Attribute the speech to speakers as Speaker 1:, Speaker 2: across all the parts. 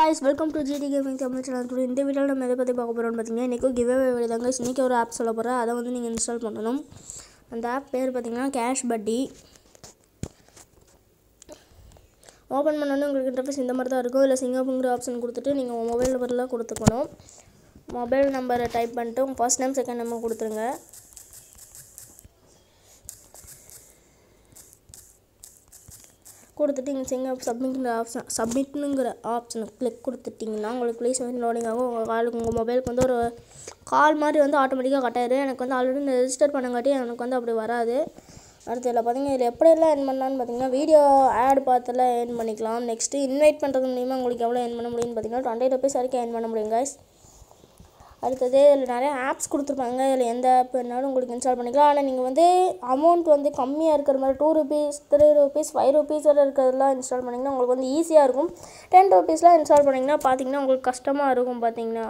Speaker 1: guys welcome to GT gaming Tamil channel today இந்த வீடியோவில் நம்ம எதை பற்றி பார்க்க போகிறோம்னு பார்த்தீங்கன்னா இன்றைக்கி கிவ் அவே தாங்க இன்றைக்கி ஒரு ஆப் சொல்ல போகிறேன் அதை வந்து நீங்கள் இன்ஸ்டால் பண்ணணும் அந்த ஆப் பேர் பார்த்தீங்கன்னா கேஷ் பட்டி ஓப்பன் பண்ணோன்னே உங்களுக்கு இன்டர்ஃபேஸ் இந்த மாதிரி தான் இருக்கும் இல்லை சிங்கப்புங்கிற ஆப்ஷன் கொடுத்துட்டு நீங்கள் உங்கள் மொபைல் நம்பரில் கொடுத்துக்கணும் மொபைல் நம்பரை டைப் பண்ணிட்டு உங்கள் ஃபர்ஸ்ட் நேம் செகண்ட் நேம் கொடுத்துருங்க கொடுத்துட்டு இங்கே சிங்க சப்மிட்ங்கிற ஆப்ஷன் சப்மிட்னுங்கிற ஆப்ஷனை கிளிக் கொடுத்துட்டிங்கன்னா உங்களுக்கு ப்ளீஸ் வந்து லோடிங் ஆகும் உங்கள் காலுக்கு உங்கள் மொபைலுக்கு வந்து ஒரு கால் மாதிரி வந்து ஆட்டோமேட்டிக்காக கட் ஆயிடும் எனக்கு வந்து ஆல்ரெடி இந்த ரெஜிஸ்டர் பண்ணங்காட்டி எனக்கு வந்து அப்படி வராது அடுத்து இதில் பார்த்தீங்கன்னா இதில் எப்படியெல்லாம் ஏர்ன் பண்ணலான்னு பார்த்தீங்கன்னா வீடியோ ஆட் பார்த்துலாம் ஏர்ன் பண்ணிக்கலாம் நெக்ஸ்ட்டு இன்வைட் பண்ணுறது மூலிமா உங்களுக்கு எவ்வளோ ஏர்ன் பண்ண முடியும்னு பார்த்தீங்கன்னா டுவெண்ட்டி ருபீஸ் வரைக்கும் ஏர்ன் பண்ண முடியும் guys அடுத்தது இதில் நிறைய ஆப்ஸ் கொடுத்துருப்பாங்க இதில் எந்த ஆப் வேணாலும் உங்களுக்கு இன்ஸ்டால் பண்ணிக்கலாம் ஆனால் நீங்கள் வந்து அமௌண்ட் வந்து கம்மியாக இருக்கிற மாதிரி two rupees three rupees five rupees வரை இருக்கிறதெல்லாம் இன்ஸ்டால் பண்ணிங்கன்னா உங்களுக்கு வந்து ஈஸியாக இருக்கும் டென் ருபீஸ்லாம் இன்ஸ்டால் பண்ணிங்கன்னா பார்த்தீங்கன்னா உங்களுக்கு கஷ்டமாக இருக்கும் பார்த்தீங்கன்னா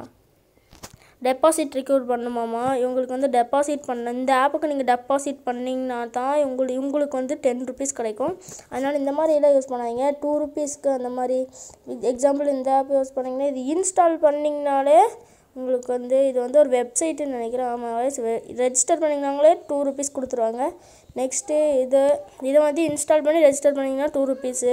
Speaker 1: டெபாசிட் ரெக்யூர் பண்ணுமாமா இவங்களுக்கு வந்து டெபாசிட் பண்ண இந்த ஆப்புக்கு நீங்கள் டெபாசிட் பண்ணிங்கன்னா தான் உங்களுக்கு இவங்களுக்கு வந்து டென் ருபீஸ் கிடைக்கும் அதனால் இந்த மாதிரி எல்லாம் யூஸ் பண்ணாதீங்க டூ ருபீஸ்க்கு அந்த மாதிரி எக்ஸாம்பிள் இந்த ஆப் யூஸ் பண்ணிங்கன்னா இது இன்ஸ்டால் பண்ணிங்கனாலே உங்களுக்கு வந்து இது வந்து ஒரு வெப்சைட்டுன்னு நினைக்கிறேன் ஆமாம் ரெஜிஸ்டர் பண்ணிங்கனாங்களே டூ ருபீஸ் கொடுத்துருவாங்க நெக்ஸ்ட்டு இது இதை வந்து இன்ஸ்டால் பண்ணி ரெஜிஸ்டர் பண்ணிங்கன்னா டூ ருபீஸு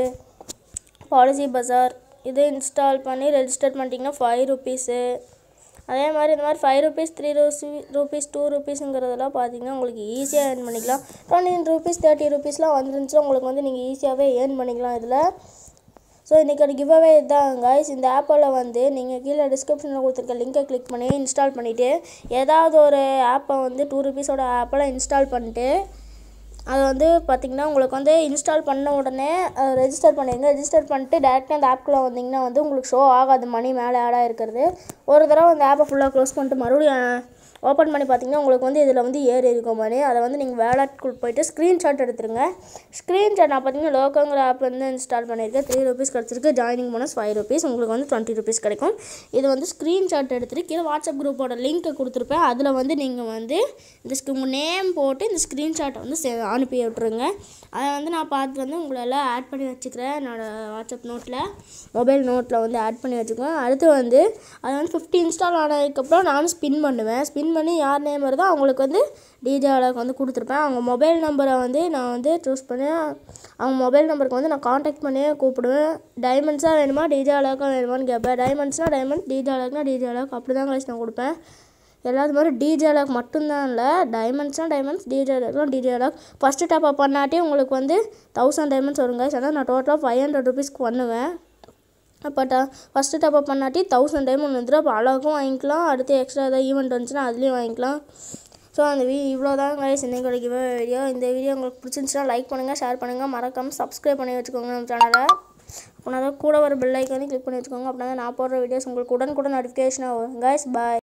Speaker 1: பாலிசி பஜார் இதை இன்ஸ்டால் பண்ணி ரெஜிஸ்டர் பண்ணிட்டீங்கன்னா ஃபைவ் ருபீஸு அதே மாதிரி இந்த மாதிரி five rupees three rupees rupees two ருபீஸுங்கிறதெல்லாம் பார்த்தீங்கன்னா உங்களுக்கு ஈஸியாக ஏர்ன் பண்ணிக்கலாம் டுவெண்ட்டி ருபீஸ் தேர்ட்டி ருபீஸ்லாம் வந்துருந்துச்சுன்னா உங்களுக்கு வந்து நீங்கள் ஈஸியாகவே ஏர்ன் பண்ணிக்கலாம் இதில் ஸோ இன்றைக்கி கிவ் அவே இதுதான் guys இந்த ஆப்பில் வந்து நீங்கள் கீழே டிஸ்கிரிப்ஷனில் கொடுத்துருக்க லிங்கை கிளிக் பண்ணி இன்ஸ்டால் பண்ணிவிட்டு ஏதாவது ஒரு ஆப்பை வந்து டூ ருபீஸோட ஆப்பெல்லாம் இன்ஸ்டால் பண்ணிட்டு அதை வந்து பார்த்திங்கன்னா உங்களுக்கு வந்து இன்ஸ்டால் பண்ண உடனே ரெஜிஸ்டர் பண்ணிடுங்க ரெஜிஸ்டர் பண்ணிட்டு டேரெக்டாக அந்த ஆப்குள்ளே வந்தீங்கன்னா வந்து உங்களுக்கு ஷோ ஆகாது மணி மேலே ஆட் ஆகிருக்கிறது ஒரு தடவை அந்த ஆப்பை ஃபுல்லாக க்ளோஸ் பண்ணிட்டு மறுபடியும் ஓப்பன் பண்ணி பார்த்தீங்கன்னா உங்களுக்கு வந்து இதில் வந்து ஏறி இருக்கும் மணி அதை வந்து நீங்கள் வேலட்குள் போயிட்டு ஸ்க்ரீன்ஷாட் எடுத்துருங்க ஸ்க்ரீன்ஷாட் நான் பார்த்தீங்கன்னா லோக்கோங்கிற ஆப் வந்து இன்ஸ்டால் பண்ணியிருக்கேன் த்ரீ ருபீஸ் கிடச்சிருக்கு ஜாயினிங் போனஸ் ஃபைவ் ருபீஸ் உங்களுக்கு வந்து டுவெண்ட்டி ருபீஸ் கிடைக்கும் இது வந்து ஸ்க்ரீன்ஷாட் எடுத்துகிட்டு கீழே வாட்ஸ்அப் குரூப்போட லிங்க்கை கொடுத்துருப்பேன் அதில் வந்து நீங்கள் வந்து இந்த உங்கள் நேம் போட்டு இந்த ஸ்க்ரீன்ஷாட்டை வந்து சே அனுப்பி விட்ருங்க அதை வந்து நான் பார்த்து வந்து உங்களை எல்லாம் ஆட் பண்ணி வச்சுக்கிறேன் என்னோடய வாட்ஸ்அப் நோட்டில் மொபைல் நோட்டில் வந்து ஆட் பண்ணி வச்சுக்குவேன் அடுத்து வந்து அது வந்து ஃபிஃப்டி இன்ஸ்டால் ஆனதுக்கப்புறம் நானும் ஸ்பின் பண்ணுவேன் ஸ்பின் பண்ணி யார் நேம் வருதோ அவங்களுக்கு வந்து டிஜே அழகு வந்து கொடுத்துருப்பேன் அவங்க மொபைல் நம்பரை வந்து நான் வந்து சூஸ் பண்ணி அவங்க மொபைல் நம்பருக்கு வந்து நான் காண்டாக்ட் பண்ணியே கூப்பிடுவேன் டைமண்ட்ஸாக வேணுமா டிஜே அழகாக வேணுமான்னு கேட்பேன் டைமண்ட்ஸ்னால் டைமண்ட் டிஜே அழகுனா டிஜே அழகு அப்படி தான் கழிச்சு நான் கொடுப்பேன் எல்லாத்து மாதிரி டிஜே அலாக் மட்டும்தான் இல்லை டைமண்ட்ஸ்னால் டைமண்ட்ஸ் டிஜே அலாக்லாம் DJ Alok first top up பண்ணாட்டி உங்களுக்கு வந்து தௌசண்ட் டைமண்ட்ஸ் வருங்க ஆனால் நான் டோட்டலாக ஃபைவ் ஹண்ட்ரட் ருபீஸ்க்கு பண்ணுவேன் அப்போ ட ஃபஸ்ட்டு டாப் அப் பண்ணாட்டி தௌசண்ட் டைமண்ட் வந்துடும் அப்போ அழகும் வாங்கிக்கலாம் அடுத்து எக்ஸ்ட்ரா ஏதாவது ஈவெண்ட் வந்துச்சுன்னா அதுலேயும் வாங்கிக்கலாம் ஸோ அந்த வீ இவ்வளோ தான் கைஸ் இன்னைக்கு கிடைக்கிற வீடியோ இந்த வீடியோ உங்களுக்கு பிடிச்சிருந்துச்சுன்னா லைக் பண்ணுங்கள் ஷேர் பண்ணுங்கள் மறக்காமல் சப்ஸ்கிரைப் பண்ணி வச்சுக்கோங்க நம்ம சேனலை அப்படின்னா தான் கூட வர பெல் ஐக்கானே கிளிக் பண்ணி வச்சுக்கோங்க அப்படின்னா தான் நான் போடுற வீடியோஸ் உங்களுக்கு உடனுக்குடன் நோட்டிஃபிகேஷனாக வரும் கைஸ் பாய்